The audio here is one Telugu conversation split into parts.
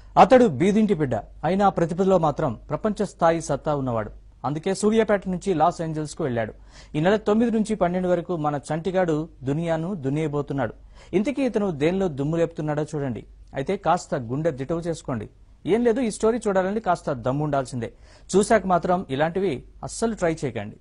అతడు బీదింటి బిడ్డ అయినా ప్రతిభలో మాత్రం ప్రపంచ స్థాయి సత్తా ఉన్నవాడు అందుకే సూర్యాపేట నుంచి లాస్ ఏంజల్స్ కు వెళ్లాడు ఈ నెల తొమ్మిది నుంచి పన్నెండు వరకు మన చంటిగాడు దునియాను దున్నేయబోతున్నాడు ఇంతకీ ఇతను దేనిలో దుమ్ము లేపుతున్నాడో చూడండి అయితే కాస్త గుండె దిటవు చేసుకోండి ఏం లేదు ఈ స్టోరీ చూడాలని కాస్త దమ్ము ఉండాల్సిందే చూశాక మాత్రం ఇలాంటివి అస్సలు ట్రై చేయకండి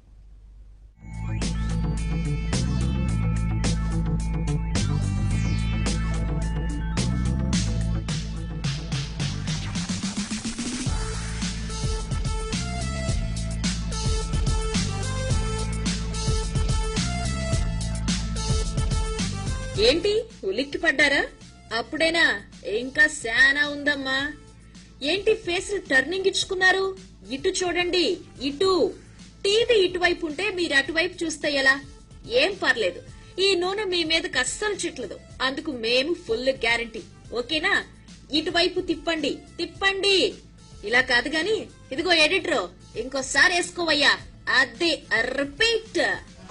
ఏంటి ఉలిక్కి పడ్డారా అప్పుడేనా ఇంకా శానా ఉందమ్మా ఏంటి ఫేస్ టర్నింగ్ ఇచ్చుకున్నారు ఇటు చూడండి ఇటు టీవీ ఇటువైపు ఉంటే మీరు అటువైపు చూస్తే ఎలా ఏం పర్లేదు ఈ నూనె మీ మీదకి అస్సలు చిట్లదు అందుకు మేము ఫుల్ గ్యారంటీ ఓకేనా ఇటువైపు తిప్పండి తిప్పండి ఇలా కాదు గాని ఇదిగో ఎడిటర్ ఇంకోసారి వేసుకోవయ్యా అదే రిపీట్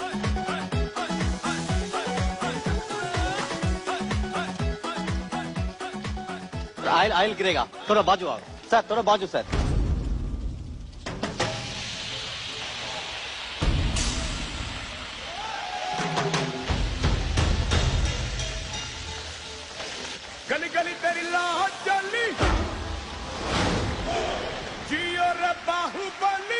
आयल आयल गिरेगा थोड़ा बाजू आओ सर थोड़ा बाजू सर गली गली तेरी लाहौर चली जियो रे बाहुबली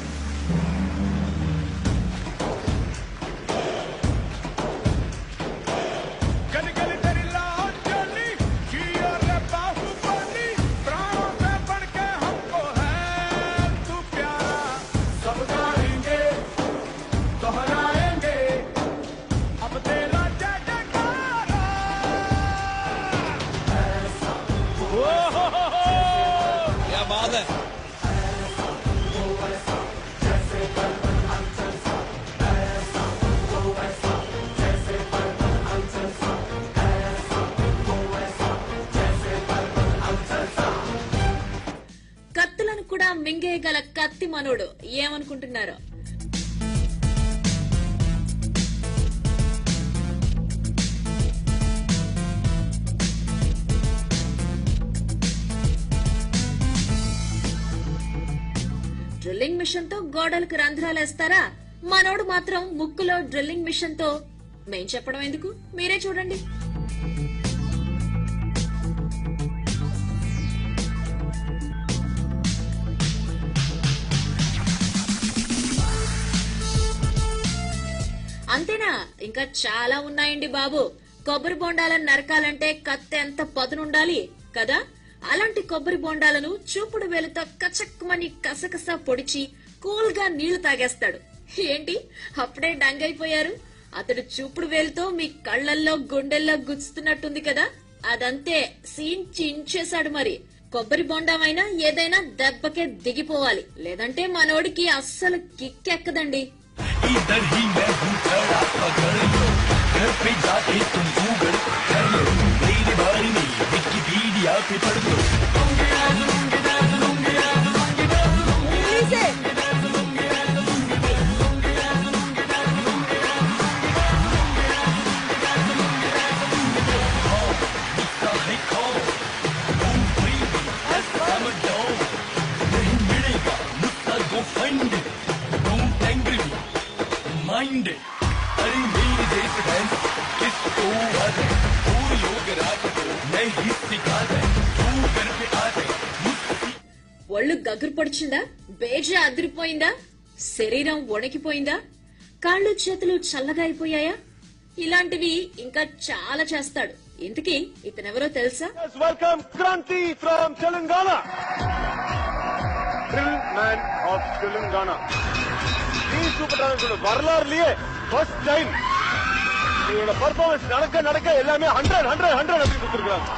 गली गली तेरी लाहौर चली जियो रे बाहुबली प्राणों से बढ़ के हमको है तू प्यारा सब गाएंगे दोहराएंगे अब तेरा जय जयकारा क्या बात है కత్తులను కూడా మింగేయగల కత్తి మనోడు ఏమనుకుంటున్నారు డ్రిల్లింగ్ మిషన్ తో గోడలకు రంధ్రాలేస్తారా మనోడు మాత్రం ముక్కులో డ్రిల్లింగ్ మిషన్ తో మేం చెప్పడం ఎందుకు మీరే చూడండి అంతేనా ఇంకా చాలా ఉన్నాయండి బాబు కొబ్బరి బొండాలను నరకాలంటే కత్తి ఎంత పదునుండాలి కదా అలాంటి కొబ్బరి బొండాలను చూపుడు వేలుతో కచక్కుమని కసకస పొడిచి కూల్ గా నీళ్లు తాగేస్తాడు ఏంటి అప్పుడే డంగైపోయారు అతడు చూపుడు వేలుతో మీ కళ్ళల్లో గుండెల్లో గుచ్చుతున్నట్టుంది కదా అదంతే సీన్ చించేశాడు మరి కొబ్బరి బొండమైనా ఏదైనా దెబ్బకే దిగిపోవాలి లేదంటే మనోడికి అస్సలు కిక్కెక్కదండి इधर ही मैं हूँ खड़ा पकड़ लो घर पे जाके तुम गूगल कर लो मेरी बारी में विकिपीडिया पे पढ़ लो माइंड अरे मेरे जैसे डांस किसको आता है तू योग रात को मैं ही सिखा दे तू घर पे आ जाए मुझसे ఒళ్ళు గగురు పొడిచిందా బేజ అదిరిపోయిందా శరీరం వణికిపోయిందా కాళ్ళు చేతులు చల్లగా అయిపోయాయా ఇలాంటివి ఇంకా చాలా చేస్తాడు ఇంతకీ ఇతనెవరో తెలుసా Let's welcome Kranti from Telangana. Drill man of Telangana. நீ சூப்பர் டான்ஸ் வரலாறுலயே ஃபர்ஸ்ட் டைம் இவரோட பர்ஃபார்மன்ஸ் நடக்க நடக்க எல்லாமே ஹண்ட்ரட் ஹண்ட்ரட் ஹண்ட்ரட் அப்படி கொடுத்துருக்காங்க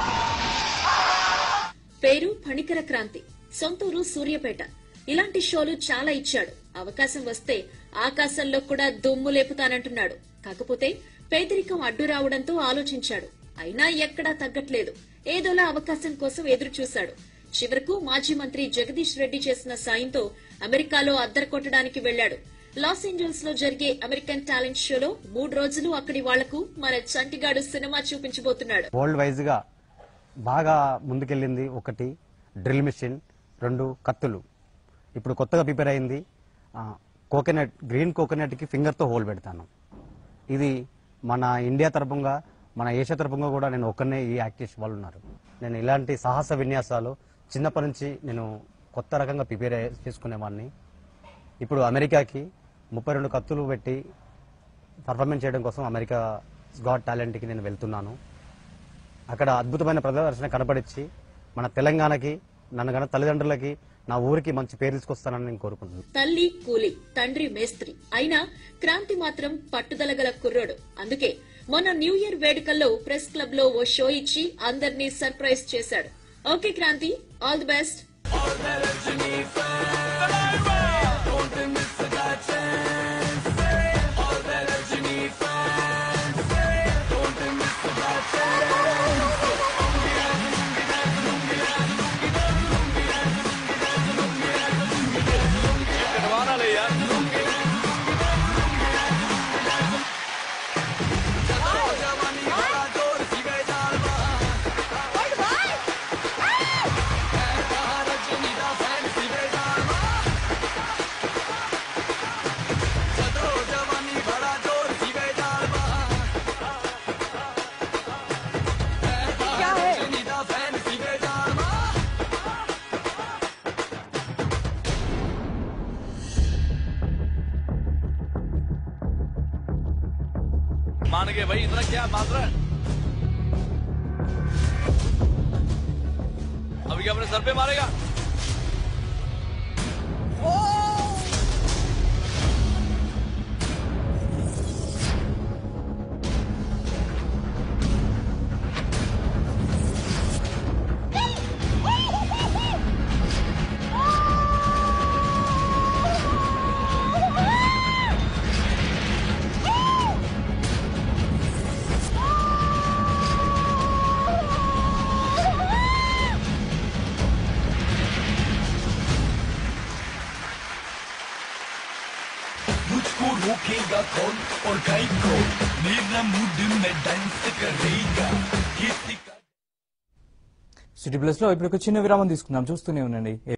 పేరు ఫణికర క్రాంతి సొంతూరు సూర్యపేట ఇలాంటి షోలు చాలా ఇచ్చాడు అవకాశం వస్తే ఆకాశంలో కూడా దుమ్ము లేపుతానంటున్నాడు కాకపోతే పేదరికం అడ్డు రావడంతో ఆలోచించాడు అయినా ఎక్కడా తగ్గట్లేదు ఏదోలా అవకాశం కోసం ఎదురు చూశాడు చివరకు మాజీ మంత్రి జగదీష్ రెడ్డి చేసిన సాయంతో అమెరికాలో అద్దరు కొట్టడానికి వెళ్లాడు లాస్ ఏంజల్స్ లో జరిగే అమెరికన్ టాలెంట్ షోలో మూడు రోజులు అక్కడి వాళ్లకు మన చంటిగాడు సినిమా చూపించబోతున్నాడు వరల్డ్ వైజ్ గా బాగా ముందుకెళ్ళింది ఒకటి డ్రిల్ మిషన్ రెండు కత్తులు ఇప్పుడు కొత్తగా ప్రిపేర్ అయింది కోకోనట్ గ్రీన్ కోకోనట్కి ఫింగర్తో హోల్ పెడతాను ఇది మన ఇండియా తరపుగా మన ఏషియా తరపుగా కూడా నేను ఒక్కనే ఈ యాక్ట్ చేసే వాళ్ళు ఉన్నారు నేను ఇలాంటి సాహస విన్యాసాలు చిన్నప్పటి నుంచి నేను కొత్త రకంగా ప్రిపేర్ చేసుకునేవాడిని ఇప్పుడు అమెరికాకి ముప్పై రెండు కత్తులు పెట్టి పర్ఫార్మెన్స్ చేయడం కోసం అమెరికా గాడ్ టాలెంట్కి నేను వెళ్తున్నాను అక్కడ అద్భుతమైన ప్రదర్శన కనపడిచ్చి మన తెలంగాణకి నన్ను గన తల్లిదండ్రులకి నా ఊరికి మంచి పేరు తీసుకొస్తానని నేను కోరుకుంటున్నాను తల్లి కూలి తండ్రి మేస్త్రి అయినా క్రాంతి మాత్రం పట్టుదల గల కుర్రోడు అందుకే మొన్న న్యూ ఇయర్ వేడుకల్లో ప్రెస్ క్లబ్ లో ఓ షో ఇచ్చి అందర్నీ సర్ప్రైజ్ చేశాడు okay Kranthi all the best मान गए भाई इतना क्या मात्र अभी क्या अपने सर पे मारेगा मुझको रोकेगा कौन और कई को मेरा मूड में डांस करेगा किसी का సిటీ ప్లస్ లో ఇప్పుడు ఒక చిన్న విరామం తీసుకుందాం చూస్తూనే ఉండండి